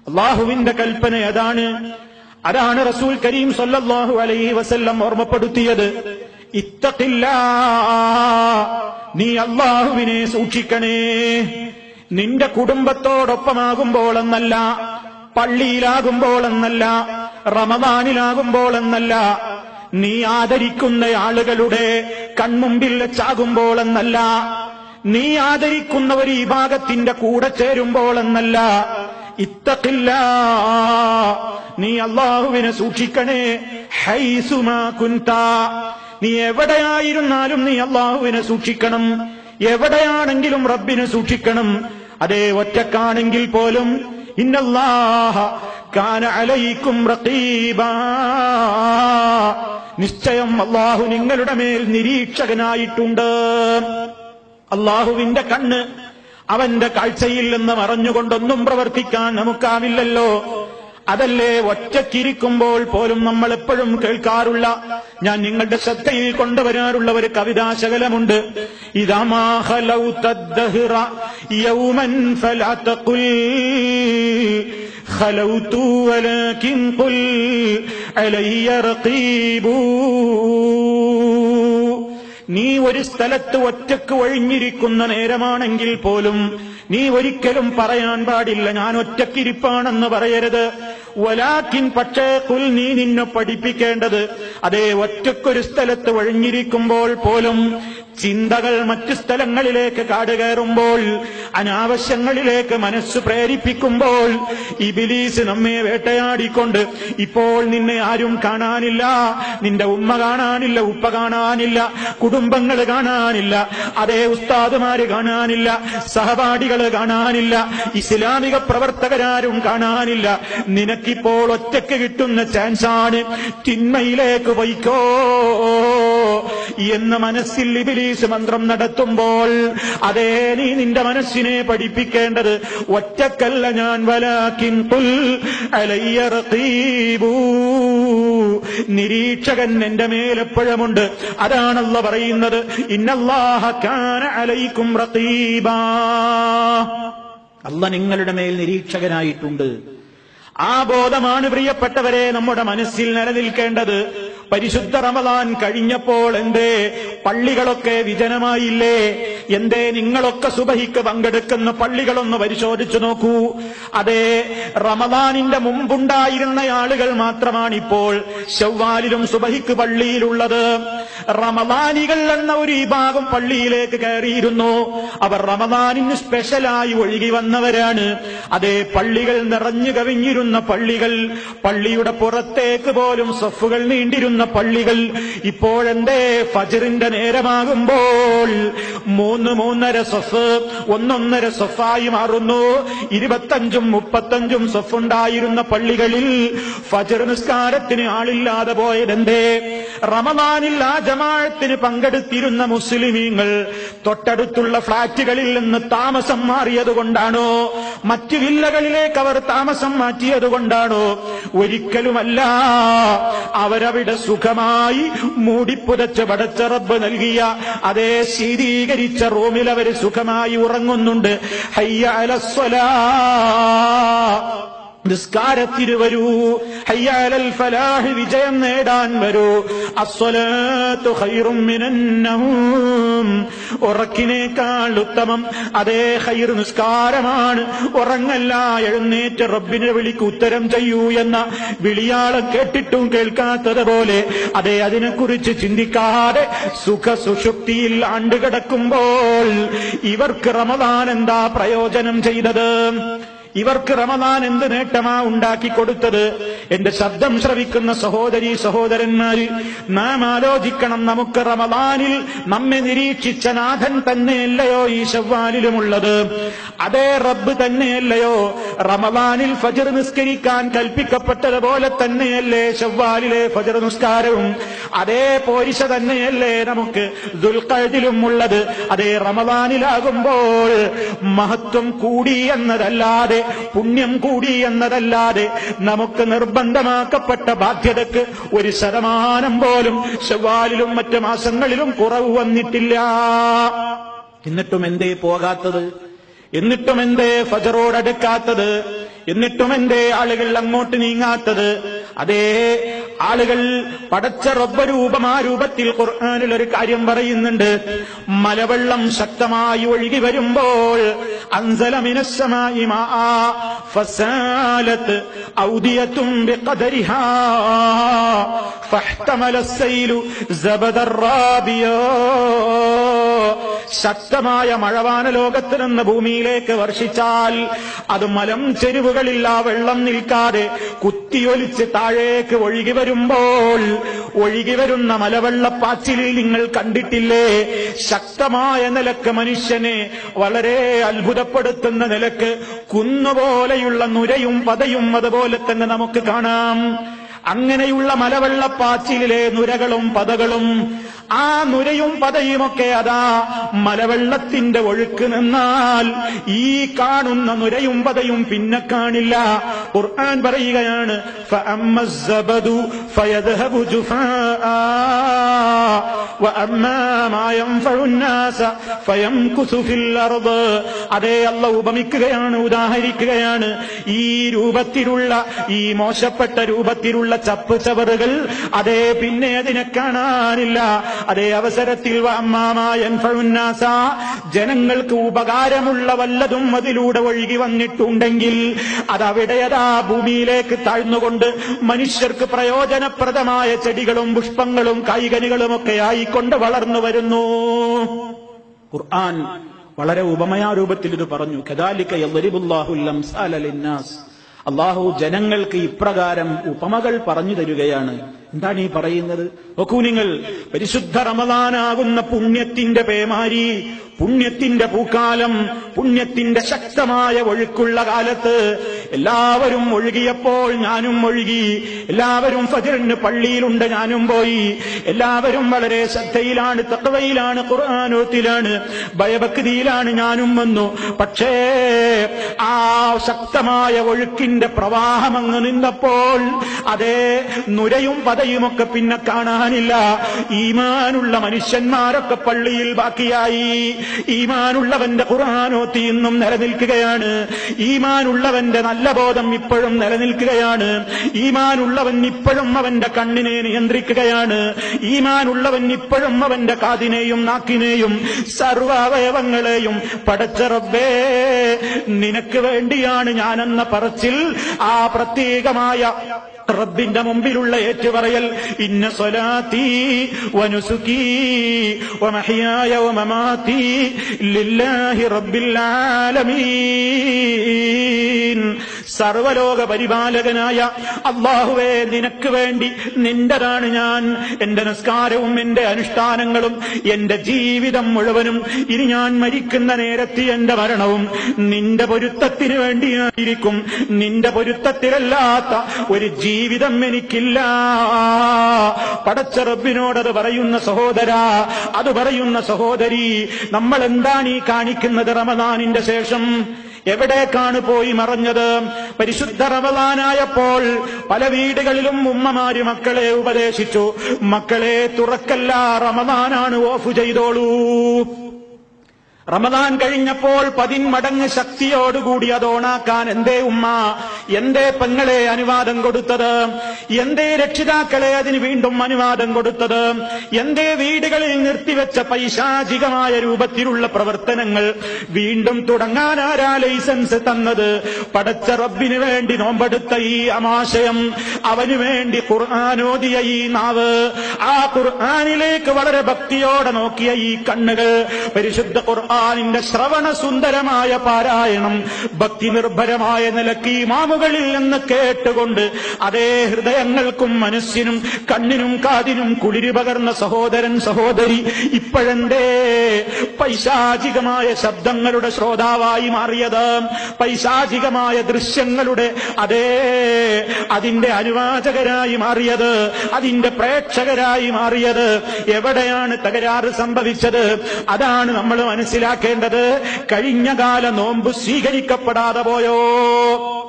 അള്ളാഹുവിന്റെ കൽപ്പന അതാണ് അതാണ് റസൂൽ കരീം സല്ലല്ലാഹു അലൈഹി വസല്ലം ഓർമ്മപ്പെടുത്തിയത് ഇത്തഖില്ലാ നീ അള്ളാഹുവിനെ സൂക്ഷിക്കണേ നിന്റെ കുടുംബത്തോടൊപ്പമാകുമ്പോൾ എന്നല്ല പള്ളിയിലാകുമ്പോൾ എന്നല്ല റമദാനിലാകുമ്പോൾ എന്നല്ല നീ ആദരിക്കുന്ന ആളുകളുടെ കൺമുമ്പിൽ വെച്ചാകുമ്പോൾ എന്നല്ല നീ ആദരിക്കുന്ന ഒരു വിഭാഗത്തിന്റെ കൂടെ ചേരുമ്പോൾ എന്നല്ല ഇത്തക്കില്ല നീ അള്ളാഹുവിനെ സൂക്ഷിക്കണേ ഹൈസുമാ കുന്ത നീ എവിടെയായിരുന്നാലും നീ അള്ളാഹുവിനെ സൂക്ഷിക്കണം എവിടെയാണെങ്കിലും റബ്ബിനെ സൂക്ഷിക്കണം അതേ ഒറ്റക്കാണെങ്കിൽ പോലും ഇന്നല്ലാഹ കാന അലൈക്കും റഖീബാ നിശ്ചയം അള്ളാഹു നിങ്ങളുടെ മേൽ നിരീക്ഷകനായിട്ടുണ്ട് അള്ളാഹുവിന്റെ കണ്ണ് അവന്റെ കാഴ്ചയിൽ നിന്ന് മറഞ്ഞുകൊണ്ടൊന്നും പ്രവർത്തിക്കാൻ നമുക്കാവില്ലല്ലോ അതല്ലേ ഒറ്റക്കിരിക്കുമ്പോൾ പോലും നമ്മൾ എപ്പോഴും കേൾക്കാറുള്ള ഞാൻ നിങ്ങളുടെ ശ്രദ്ധയിൽ കൊണ്ടുവരാറുള്ള ഒരു കവിതാശകലമുണ്ട് ഇതാമാ ഖലൗത الدهر يوما فلا تقل خلوت ولكن قل علي رقيب നീ ഒരു സ്ഥലത്ത് ഒറ്റക്ക് ഒഴിഞ്ഞിരിക്കുന്ന നേരമാണെങ്കിൽ പോലും നീ ഒരിക്കലും പറയാൻ പാടില്ല ഞാൻ ഒറ്റക്കിരിപ്പാണെന്ന് പറയരുത് വലാക്കിൻ പക്ഷേ കുൽ നീ നിന്നെ പഠിപ്പിക്കേണ്ടത് അതേ ഒറ്റക്കൊരു സ്ഥലത്ത് ഒഴിഞ്ഞിരിക്കുമ്പോൾ പോലും ചിന്തകൾ മറ്റു സ്ഥലങ്ങളിലേക്ക് കാടുകയറുമ്പോൾ അനാവശ്യങ്ങളിലേക്ക് മനസ്സ് പ്രേരിപ്പിക്കുമ്പോൾ ഇബിലീസ് നമ്മെ വേട്ടയാടിക്കൊണ്ട് ഇപ്പോൾ നിന്നെ ആരും കാണാനില്ല നിന്റെ ഉമ്മ കാണാനില്ല ഉപ്പ കാണാനില്ല കുടുംബങ്ങൾ കാണാനില്ല അതേ ഉസ്താദുമാര് കാണാനില്ല സഹപാഠികൾ കാണാനില്ല ഇസ്ലാമിക പ്രവർത്തകരാരും കാണാനില്ല നിനക്കിപ്പോൾ ഒറ്റയ്ക്ക് കിട്ടുന്ന ചാൻസാണ് തിന്മയിലേക്ക് വയ്ക്കോ എന്ന് മനസ്സിൽ ഇബിലീസ് മന്ത്രം നടത്തുമ്പോൾ അതേ നീ നിന്റെ മനസ്സിനെ പഠിപ്പിക്കേണ്ടത് ഒറ്റക്കല്ല ഞാൻ വലാക്കിൻ പുൽ അലയ്യ റഖീബൂ നിരീക്ഷകൻ എന്റെ മേലെപ്പോഴുമുണ്ട് അതാണല്ല പറയുന്നത് ഇന്നല്ലാഹ കാന അലൈക്കും റഖീബാ അല്ല നിങ്ങളുടെ മേൽ നിരീക്ഷകനായിട്ടുണ്ട് ആ ബോധമാണ് പ്രിയപ്പെട്ടവരെ നമ്മുടെ മനസ്സിൽ നിലനിൽക്കേണ്ടത് പരിശുദ്ധ റമദാൻ കഴിഞ്ഞപ്പോൾ എന്തേ പള്ളികളൊക്കെ വിജനമായില്ലേ എന്തേ നിങ്ങളൊക്കെ സുബഹിക്ക് പങ്കെടുക്കുന്ന പള്ളികളൊന്ന് പരിശോധിച്ചു നോക്കൂ അതെ റമദാനിന്റെ മുമ്പുണ്ടായിരുന്ന ആളുകൾ മാത്രമാണ് ഇപ്പോൾ ശവ്വാലിലും സുബഹിക്ക് പള്ളിയിലുള്ളത് റമദാനികൾ എന്ന ഒരു വിഭാഗം പള്ളിയിലേക്ക് കയറിയിരുന്നു അവർ റമദാനിന് സ്പെഷ്യലായി ഒഴുകി വന്നവരാണ് അതേ പള്ളികൾ നിറഞ്ഞു കവിഞ്ഞിരുന്ന പള്ളികൾ പള്ളിയുടെ പുറത്തേക്ക് പോലും സഫുകൾ നീണ്ടിരുന്ന പള്ളികൾ ഇപ്പോഴെന്തേ ഫജറിന്റെ നേരമാകുമ്പോൾ മൂന്ന് മൂന്നര സഫ് ഒന്നൊന്നര സഫായി മാറുന്നു ഇരുപത്തഞ്ചും മുപ്പത്തഞ്ചും സഫുണ്ടായിരുന്ന പള്ളികളിൽ ഫജർ നിസ്കാരത്തിന് ആളില്ലാതെ പോയതെന്തേ റമദാനിൽ ആ ജമാഴത്തിന് പങ്കെടുത്തിരുന്ന മുസ്ലിമീങ്ങൾ തൊട്ടടുത്തുള്ള ഫ്ളാറ്റുകളിൽ നിന്ന് താമസം മാറിയത് കൊണ്ടാണോ മറ്റു വില്ലകളിലേക്ക് അവർ താമസം മാറ്റിയത് കൊണ്ടാണോ ഒരിക്കലുമല്ല അവരവിടെ സുഖമായി മൂടിപ്പുതച്ച് പടച്ച റബ്ബ് നൽകിയ അതേ ശീതീകരിച്ച റൂമിൽ അവർ സുഖമായി ഉറങ്ങുന്നുണ്ട് ഹയ്യ അലസ്വലാ നിസ്കാരത്തിന് വരൂ ഹയ്യാലൽ ഫലാഹ് വിജയം നേടാൻ വരൂ അസ്വലാത്തു ഖൈറും മിനന്നൗം ഉറക്കിനേക്കാൾ ഉത്തമം അതേ ഖൈർ നിസ്കാരമാണ് ഉറങ്ങല്ല എഴുന്നേറ്റ് റബ്ബിനെ വിളിക്ക് ഉത്തരം ചെയ്യൂ എന്ന വിളിയാളം കേട്ടിട്ടും കേൾക്കാത്തത് പോലെ അതേ അതിനെക്കുറിച്ച് ചിന്തിക്കാതെ സുഖ സുഷുപ്തിയിൽ ആണ്ടുകിടക്കുമ്പോൾ ഇവർക്ക് റമദാൻ എന്താ പ്രയോജനം ചെയ്തത് ഇവർക്ക് റമദാൻ എന്ത് നേട്ടമാ ഉണ്ടാക്കി കൊടുത്തത് എന്റെ ശബ്ദം ശ്രവിക്കുന്ന സഹോദരി സഹോദരന്മാര് നാം ആലോചിക്കണം നമുക്ക് റമദാനിൽ നമ്മെ നിരീക്ഷിച്ച നാഥൻ തന്നെയല്ലയോ ഈ ശവ്വാലിലുമുള്ളത് അതേ റബ്ബ് തന്നെയല്ലയോ റമദാനിൽ ഫജർ നിസ്കരിക്കാൻ കൽപ്പിക്കപ്പെട്ടതുപോലെ തന്നെയല്ലേ ശവ്വാലിലെ ഫജർ നിസ്കാരവും അതേ പോരിശ തന്നെയല്ലേ നമുക്ക് ദുൽഖദിലും ഉള്ളത് അതേ റമദാനിലാകുമ്പോൾ മഹത്വം കൂടി എന്നതല്ലാതെ പുണ്യം കൂടി എന്നതല്ലാതെ നമുക്ക് നിർബന്ധമാക്കപ്പെട്ട ബാധ്യതക്ക് ഒരു ശതമാനം പോലും ശവാലിലും മറ്റ് മാസങ്ങളിലും കുറവ് വന്നിട്ടില്ല എന്നിട്ടും എന്തേ പോകാത്തത് എന്നിട്ടും എന്തേ ഫജറോടടുക്കാത്തത് എന്നിട്ടും എന്റെ ആളുകൾ അങ്ങോട്ട് നീങ്ങാത്തത് അതേ ആളുകൾ പടച്ച റബ്ബരൂപം ആ രൂപത്തിൽ ഖുർആാനിൽ ഒരു കാര്യം പറയുന്നുണ്ട് മലവെള്ളം ശക്തമായി ഒഴുകി വരുമ്പോൾ അൻസലമിനസ്സമായി ഫസാലത്ത് ഔദിയത്തും ബിഖദരിഹാ فاحتمل السيل زبد الرابيا ശക്തമായ മഴവാന ലോകത്ത് നിന്ന് ഭൂമിയിലേക്ക് വർഷിച്ചാൽ അത് മലം ചെരുവുകളിൽ ആ വെള്ളം നിൽക്കാതെ കുത്തിയൊലിച്ച് താഴേക്ക് ഒഴുകി വരുമ്പോൾ ഒഴുകി വരുന്ന മലവെള്ളപ്പാച്ചിലിൽ നിങ്ങൾ കണ്ടിട്ടില്ലേ ശക്തമായ നിലക്ക് മനുഷ്യനെ വളരെ അത്ഭുതപ്പെടുത്തുന്ന നിലക്ക് കുന്നുപോലെയുള്ള നുരയും പതയും അതുപോലെ തന്നെ നമുക്ക് കാണാം അങ്ങനെയുള്ള മലവെള്ളപ്പാച്ചിലിലെ നുരകളും പതകളും ആ നുരയും പതയുമൊക്കെ അതാ മലവെള്ളത്തിന്റെ ഒഴുക്ക് നിന്നാൽ ഈ കാണുന്ന നുരയും പതയും പിന്നെ കാണില്ല ഖുർആൻ പറയുകയാണ് فَأَمَّا الزَّبَدُ فَيَذْهَبُ جُفَاءً وَأَمَّا مَا يَنفَعُ النَّاسَ فَيَمْكُثُ فِي الْأَرْضِ അതേ അല്ല ഉപമിക്കുകയാണ് ഉദാഹരിക്കുകയാണ് ഈ രൂപത്തിലുള്ള ഈ മോശപ്പെട്ട രൂപത്തിലുള്ള ചപ്പ് ചവറുകൾ അതേ പിന്നെ അതിനെ കാണാനില്ല അതേ അവസരത്തിൽ അമ്മാമായൻഫുന്നാസ ജനങ്ങൾക്ക് ഉപകാരമുള്ള വല്ലതും അതിലൂടെ ഒഴുകി വന്നിട്ടുണ്ടെങ്കിൽ അതവിടെ അതാ ഭൂമിയിലേക്ക് താഴ്ന്നുകൊണ്ട് മനുഷ്യർക്ക് പ്രയോജനപ്രദമായ ചെടികളും പുഷ്പങ്ങളും കായികനികളുമൊക്കെ ആയിക്കൊണ്ട് വളർന്നു വരുന്നു ഖുർആൻ വളരെ ഉപമയാരൂപത്തിൽ ഇത് പറഞ്ഞു കദാലിക യദ്രിബുല്ലാഹുൽ അംസാല ലിന്നാസ് അള്ളാഹു ജനങ്ങൾക്ക് ഇപ്രകാരം ഉപമകൾ പറഞ്ഞു തരികയാണ് എന്താണ് ഈ പറയുന്നത് നോക്കൂ നിങ്ങൾ പരിശുദ്ധ റമദാനാകുന്ന പുണ്യത്തിന്റെ പേമാരി പുണ്യത്തിന്റെ പൂക്കാലം പുണ്യത്തിന്റെ ശക്തമായ ഒഴുക്കുള്ള കാലത്ത് എല്ലാവരും ഒഴുകിയപ്പോൾ ഞാനും ഒഴുകി എല്ലാവരും ഫജറിന് പള്ളിയിലുണ്ട് ഞാനും പോയി എല്ലാവരും വളരെ ശ്രദ്ധയിലാണ് തക്കവയിലാണ് ഖുർആാനോത്തിലാണ് ഭയഭക്തിയിലാണ് ഞാനും വന്നു പക്ഷേ ആ ശക്തമായ ഒഴുക്കിന്റെ പ്രവാഹം അങ്ങ് നിന്നപ്പോൾ അതേ നുരയും പതയുമൊക്കെ പിന്നെ കാണാനില്ല ഈമാനുള്ള മനുഷ്യന്മാരൊക്കെ പള്ളിയിൽ ബാക്കിയായി ഈമാനുള്ളവന്റെ ഖുർആാനോത്തി ഇന്നും നിലനിൽക്കുകയാണ് ഈമാനുള്ളവന്റെ നല്ല ബോധം ഇപ്പോഴും നിലനിൽക്കുകയാണ് ഈമാനുള്ളവൻ ഇപ്പോഴും അവന്റെ കണ്ണിനെ നിയന്ത്രിക്കുകയാണ് ഈമാനുള്ളവൻ ഇപ്പോഴും അവന്റെ കാതിനെയും നാക്കിനെയും സർവാവയവങ്ങളെയും പടച്ചറബേ നിനക്ക് വേണ്ടിയാണ് ഞാനെന്ന പറച്ചിൽ ആ പ്രത്യേകമായ റബ്ബിന്റെ മുമ്പിലുള്ള ഏറ്റുപറയൽ ഇന്ന സ്വലാത്തി വനുസുക്കി വമഹിയായ വമമാത്തി ലില്ലാഹി റബ്ബിൽ ആലമീൻ സർവലോക പരിപാലകനായ അള്ളാഹുവേ നിനക്ക് വേണ്ടി നിന്റെതാണ് ഞാൻ എന്റെ നിസ്കാരവും എന്റെ അനുഷ്ഠാനങ്ങളും എന്റെ ജീവിതം മുഴുവനും ഇനി ഞാൻ മരിക്കുന്ന നേരത്തെ എന്റെ മരണവും നിന്റെ പൊരുത്തത്തിന് വേണ്ടിയായിരിക്കും നിന്റെ പൊരുത്തത്തിലല്ലാത്ത ഒരു ജീവിതം എനിക്കില്ല പടച്ച റബ്ബിനോടത് പറയുന്ന സഹോദര അത് പറയുന്ന സഹോദരി നമ്മൾ എന്താണ് ഈ കാണിക്കുന്നത് റമദാനിന്റെ ശേഷം എവിടേക്കാണ് പോയി മറഞ്ഞത് പരിശുദ്ധ റമദാനായപ്പോൾ പല വീടുകളിലും ഉമ്മമാര് മക്കളെ ഉപദേശിച്ചു മക്കളെ തുറക്കല്ല റമദാനാണ് ഓഫ് ചെയ്തോളൂ റമദാൻ കഴിഞ്ഞപ്പോൾ പതിന്മടങ്ങ് ശക്തിയോടുകൂടി അത് ഓണാക്കാൻ എന്തേ ഉമ്മ എന്തേ പെങ്ങളെ അനുവാദം കൊടുത്തത് എന്തേ രക്ഷിതാക്കളെ അതിന് വീണ്ടും അനുവാദം കൊടുത്തത് എന്തേ വീടുകളിൽ നിർത്തിവെച്ച പൈശാചികമായ രൂപത്തിലുള്ള പ്രവർത്തനങ്ങൾ വീണ്ടും തുടങ്ങാൻ ആരാ ലൈസൻസ് തന്നത് പടച്ച റബ്ബിന് വേണ്ടി നോമ്പെടുത്ത ഈ അമാശയം അവന് വേണ്ടി ഖുർആാനോദിയ ഈ നാവ് ആ ഖുർആാനിലേക്ക് വളരെ ഭക്തിയോടെ നോക്കിയ ഈ കണ്ണുകൾ പരിശുദ്ധ ഖുർആാനിന്റെ ശ്രവണ സുന്ദരമായ പാരായണം ഭക്തി നിർഭരമായ നിലക്ക് ഈ മാമുകളിൽ നിന്ന് കേട്ടുകൊണ്ട് അതേ ഹൃദയങ്ങൾക്കും മനസ്സിനും കണ്ണിനും കാതിനും കുളിരി പകർന്ന സഹോദരൻ സഹോദരി ഇപ്പോഴെന്തേ പൈശാചികമായ ശബ്ദങ്ങളുടെ ശ്രോതാവായി മാറിയത് പൈശാചികമായ ദൃശ്യങ്ങളുടെ അതേ അതിന്റെ അനുവാചകരായി മാറിയത് അതിന്റെ പ്രേക്ഷകരായി മാറിയത് എവിടെയാണ് തകരാറ് സംഭവിച്ചത് അതാണ് നമ്മൾ മനസ്സിലാക്കേണ്ടത് കഴിഞ്ഞ കാല നോമ്പ് സ്വീകരിക്കപ്പെടാതെ പോയോ